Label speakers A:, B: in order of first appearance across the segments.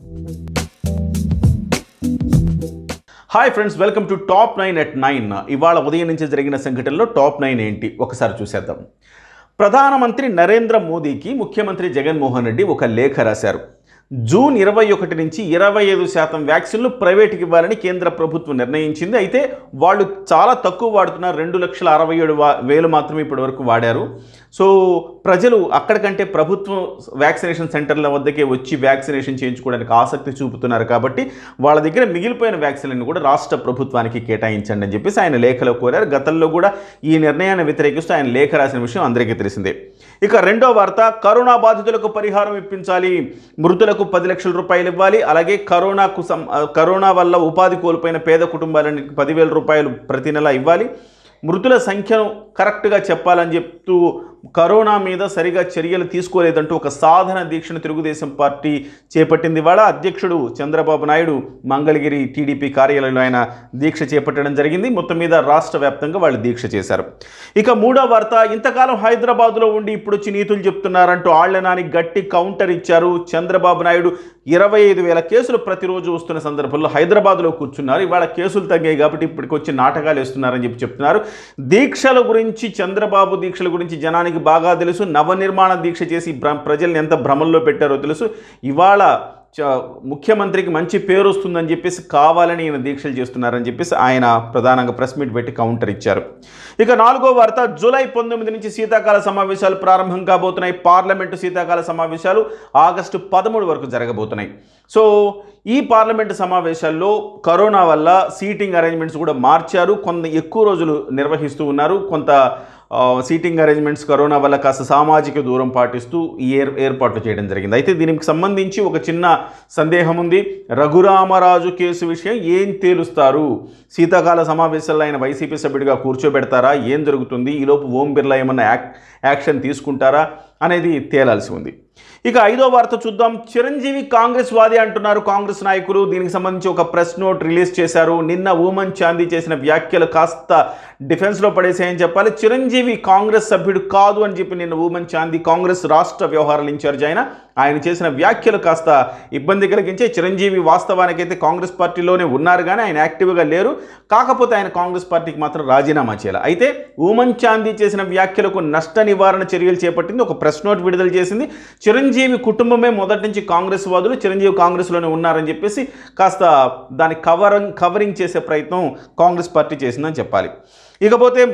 A: hi friends welcome to top nine at nine ఇవాళ ఉదయం నుంచి జరిగిన సంఘటనలో టాప్ నైన్ ఏంటి ఒకసారి చూసేద్దాం ప్రధానమంత్రి నరేంద్ర మోదీకి ముఖ్యమంత్రి జగన్మోహన్ రెడ్డి ఒక లేఖ రాశారు జూన్ ఇరవై ఒకటి నుంచి ఇరవై ఐదు శాతం వ్యాక్సిన్లు ప్రైవేట్కి ఇవ్వాలని కేంద్ర ప్రభుత్వం నిర్ణయించింది అయితే వాళ్ళు చాలా తక్కువ వాడుతున్నారు రెండు లక్షల అరవై ఏడు వా- వేలు మాత్రమే ఇప్పటి వరకు వాడారు సో ప్రజలు అక్కడికంటే ప్రభుత్వం వ్యాక్సినేషన్ సెంటర్ల వద్దకే వచ్చి వ్యాక్సినేషన్ చేయించుకోవడానికి ఆసక్తి చూపుతున్నారు కాబట్టి వాళ్ళ దగ్గర మిగిలిపోయిన వ్యాక్సిన్లను కూడా రాష్ట్ర ప్రభుత్వానికి కేటాయించండి అని చెప్పేసి ఆయన లేఖలో కోరారు గతంలో కూడా ఈ నిర్ణయాన్ని వ్యతిరేకిస్తూ ఆయన లేఖ రాసిన విషయం అందరికీ తెలిసిందే ఇక రెండో వార్త కరోనా బాధితులకు పరిహారం ఇప్పించాలి మృతులకు పది లక్షల రూపాయలు ఇవ్వాలి అలాగే కరోనాకు సం కరోనా వల్ల ఉపాధి కోల్పోయిన పేద కుటుంబాలకి పదివేల రూపాయలు ప్రతి నెల ఇవ్వాలి మృతుల సంఖ్యను కరెక్ట్గా చెప్పాలని చెప్తూ కరోనా మీద సరిగా చర్యలు తీసుకోలేదంటూ ఒక సాధన దీక్షను తెలుగుదేశం పార్టీ చేపట్టింది ఇవాళ అధ్యక్షుడు చంద్రబాబు నాయుడు మంగళగిరి టీడీపీ కార్యాలయంలో ఆయన దీక్ష చేపట్టడం జరిగింది మొత్తం మీద రాష్ట్ర వ్యాప్తంగా వాళ్ళు దీక్ష చేశారు ఇక మూడో వార్త ఇంతకాలం హైదరాబాద్లో ఉండి ఇప్పుడు వచ్చి నీతులు చెప్తున్నారంటూ ఆళ్లనాని గట్టి కౌంటర్ ఇచ్చారు చంద్రబాబు నాయుడు ఇరవై ఐదు వేల కేసులు ప్రతిరోజు వస్తున్న సందర్భంలో హైదరాబాద్లో కూర్చున్నారు ఇవాళ కేసులు తగ్గాయి కాబట్టి ఇప్పటికి వచ్చి నాటకాలు వేస్తున్నారని చెప్పి చెప్తున్నారు దీక్షల గురించి చంద్రబాబు దీక్షల గురించి జనానికి బాగా తెలుసు నవనిర్మాణ దీక్ష చేసి భ్ర ప్రజల్ని ఎంత భ్రమంలో పెట్టారో తెలుసు ఇవాళ చ- ముఖ్యమంత్రికి మంచి పేరు వస్తుందని చెప్పేసి కావాలని ఈయన దీక్షలు చేస్తున్నారని చెప్పేసి ఆయన ప్రధానంగా ప్రెస్ మీట్ పెట్టి కౌంటర్ ఇచ్చారు ఇక నాలుగో వార్త జూలై పంతొమ్మిది నుంచి శీతాకాల సమావేశాలు ప్రారంభం కాబోతున్నాయి పార్లమెంటు శీతాకాల సమావేశాలు ఆగస్టు పదమూడు వరకు జరగబోతున్నాయి సో ఈ పార్లమెంటు సమావేశాల్లో కరోనా వల్ల సీటింగ్ అరేంజ్మెంట్స్ కూడా మార్చారు కొంత ఎక్కువ రోజులు నిర్వహిస్తూ ఉన్నారు కొంత ఆ, సీటింగ్ అరేంజ్మెంట్స్ కరోనా వల్ల కాస్త సామాజిక దూరం పాటిస్తూ ఈ ఏర్ ఏర్పాట్లు చేయడం జరిగింది అయితే దీనికి సంబంధించి ఒక చిన్న సందేహం ఉంది రఘురామరాజు కేసు విషయం ఏం తేలుస్తారు శీతాకాల సమావేశాల్లో ఆయన వైసీపీ సభ్యుడిగా కూర్చోబెడతారా ఏం జరుగుతుంది ఈలోపు ఓం బిర్లా ఏమన్నా యాక్ యాక్షన్ తీసుకుంటారా అనేది తేలాల్సి ఉంది ఇక ఐదో వార్త చూద్దాం చిరంజీవి కాంగ్రెస్ వాది అంటున్నారు కాంగ్రెస్ నాయకులు దీనికి సంబంధించి ఒక ప్రెస్ నోట్ రిలీజ్ చేశారు నిన్న ఊమన్ చాందీ చేసిన వ్యాఖ్యలు కాస్త డిఫెన్స్లో పడేసాయని చెప్పాలి చిరంజీవి కాంగ్రెస్ సభ్యుడు కాదు అని చెప్పి నిన్న ఊమన్ చాందీ కాంగ్రెస్ రాష్ట్ర వ్యవహారాల ఇన్ఛార్జ్ ఆయన ఆయన చేసిన వ్యాఖ్యలు కాస్త ఇబ్బంది కలిగించే చిరంజీవి వాస్తవానికైతే కాంగ్రెస్ పార్టీలోనే ఉన్నారు కానీ ఆయన యాక్టివ్గా లేరు కాకపోతే ఆయన కాంగ్రెస్ పార్టీకి మాత్రం రాజీనామా చేయాలి అయితే ఊమన్ చాందీ చేసిన వ్యాఖ్యలకు నష్ట నివారణ చర్యలు చేపట్టింది ఒక ప్రెస్ నోట్ విడుదల చేసింది చిరంజీవి కుటుంబమే మొదటి నుంచి కాంగ్రెస్ వాదులు చిరంజీవి కాంగ్రెస్లోనే ఉన్నారని చెప్పేసి కాస్త దాని కవరింగ్ కవరింగ్ చేసే ప్రయత్నం కాంగ్రెస్ పార్టీ చేసిందని చెప్పాలి ఇకపోతే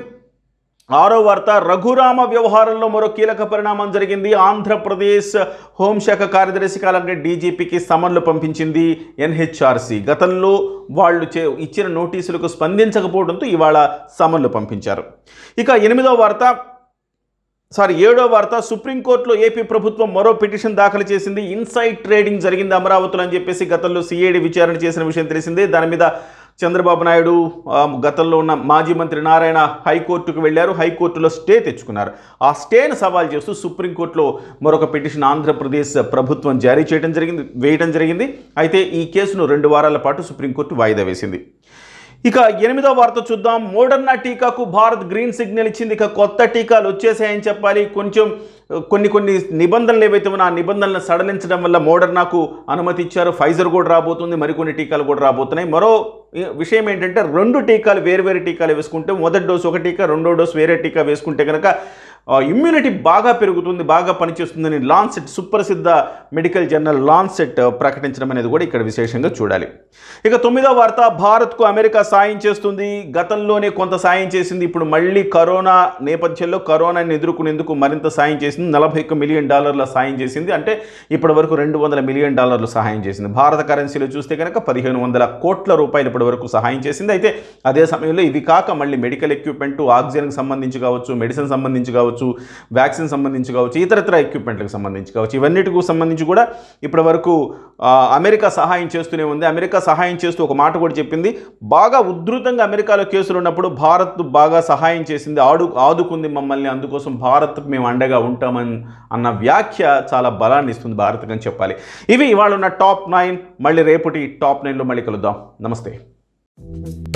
A: ఆరో వార్త రఘురామ వ్యవహారంలో మరో కీలక పరిణామం జరిగింది ఆంధ్రప్రదేశ్ హోంశాఖ కార్యదర్శి అలాగే డీజీపీకి సమన్లు పంపించింది ఎన్హెచ్ఆర్సీ గతంలో వాళ్ళు చే ఇచ్చిన నోటీసులకు స్పందించకపోవడంతో ఇవాళ సమన్లు పంపించారు ఇక ఎనిమిదో వార్త సారీ ఏడో వార్త సుప్రీంకోర్టులో ఏపీ ప్రభుత్వం మరో పిటిషన్ దాఖలు చేసింది ఇన్సైడ్ ట్రేడింగ్ జరిగింది అమరావతిలో అని చెప్పేసి గతంలో సిఐడి విచారణ చేసిన విషయం తెలిసిందే దాని మీద చంద్రబాబు నాయుడు ఆ, గతంలో ఉన్న మాజీ మంత్రి నారాయణ హైకోర్టుకు వెళ్ళారు హైకోర్టులో స్టే తెచ్చుకున్నారు ఆ స్టేను సవాల్ చేస్తూ సుప్రీంకోర్టులో మరొక పిటిషన్ ఆంధ్రప్రదేశ్ ప్రభుత్వం జారీ చేయడం జరిగింది వేయడం జరిగింది అయితే ఈ కేసును రెండు వారాల పాటు సుప్రీంకోర్టు వాయిదా వేసింది ఇక ఎనిమిదో వార్త చూద్దాం మోడర్నా టీకాకు భారత్ గ్రీన్ సిగ్నల్ ఇచ్చింది ఇక కొత్త టీకాలు వచ్చేసాయని చెప్పాలి కొంచెం కొన్ని కొన్ని నిబంధనలు ఏవైతే ఉన్నాయో ఆ నిబంధనలను సడలించడం వల్ల మోడర్నాకు అనుమతి ఇచ్చారు ఫైజర్ కూడా రాబోతుంది మరికొన్ని టీకాలు కూడా రాబోతున్నాయి మరో విషయం ఏంటంటే రెండు టీకాలు వేరు వేరు టీకాలు వేసుకుంటే మొదటి డోసు ఒక టీకా రెండో డోసు వేరే టీకా వేసుకుంటే కనుక ఇమ్యూనిటీ బాగా పెరుగుతుంది బాగా పనిచేస్తుందని లాన్సెట్ సుప్రసిద్ధ మెడికల్ జర్నల్ లాన్సెట్ ప్రకటించడం అనేది కూడా ఇక్కడ విశేషంగా చూడాలి ఇక తొమ్మిదో వార్త భారత్కు అమెరికా సాయం చేస్తుంది గతంలోనే కొంత సాయం చేసింది ఇప్పుడు మళ్ళీ కరోనా నేపథ్యంలో కరోనాని ఎదుర్కొనేందుకు మరింత సాయం చేసింది నలభై ఒక్క మిలియన్ డాలర్ల సాయం చేసింది అంటే ఇప్పటి వరకు రెండు వందల మిలియన్ డాలర్లు సహాయం చేసింది భారత కరెన్సీలో చూస్తే కనుక పదిహేను వందల కోట్ల రూపాయలు ఇప్పటి వరకు సహాయం చేసింది అయితే అదే సమయంలో ఇవి కాక మళ్ళీ మెడికల్ ఎక్విప్మెంట్ ఆక్సిజన్కి సంబంధించి కావచ్చు మెడిసిన్ సంబంధించి కావచ్చు వ్యాక్సిన్ సంబంధించి కావచ్చు ఇతరత్ర ఎక్విప్మెంట్లకు సంబంధించి కావచ్చు ఇవన్నిటికి సంబంధించి కూడా ఇప్పటి వరకు ఆ, అమెరికా సహాయం చేస్తూనే ఉంది అమెరికా సహాయం చేస్తూ ఒక మాట కూడా చెప్పింది బాగా ఉధృతంగా అమెరికాలో కేసులు ఉన్నప్పుడు భారత్ బాగా సహాయం చేసింది ఆడు ఆదుకుంది మమ్మల్ని అందుకోసం భారత్ మేము అండగా ఉంటామని అన్న వ్యాఖ్య చాలా బలాన్ని ఇస్తుంది భారత్ అని చెప్పాలి ఇవి ఇవాళ ఉన్న టాప్ నైన్ మళ్ళీ రేపటి టాప్ నైన్లో మళ్ళీ కలుద్దాం నమస్తే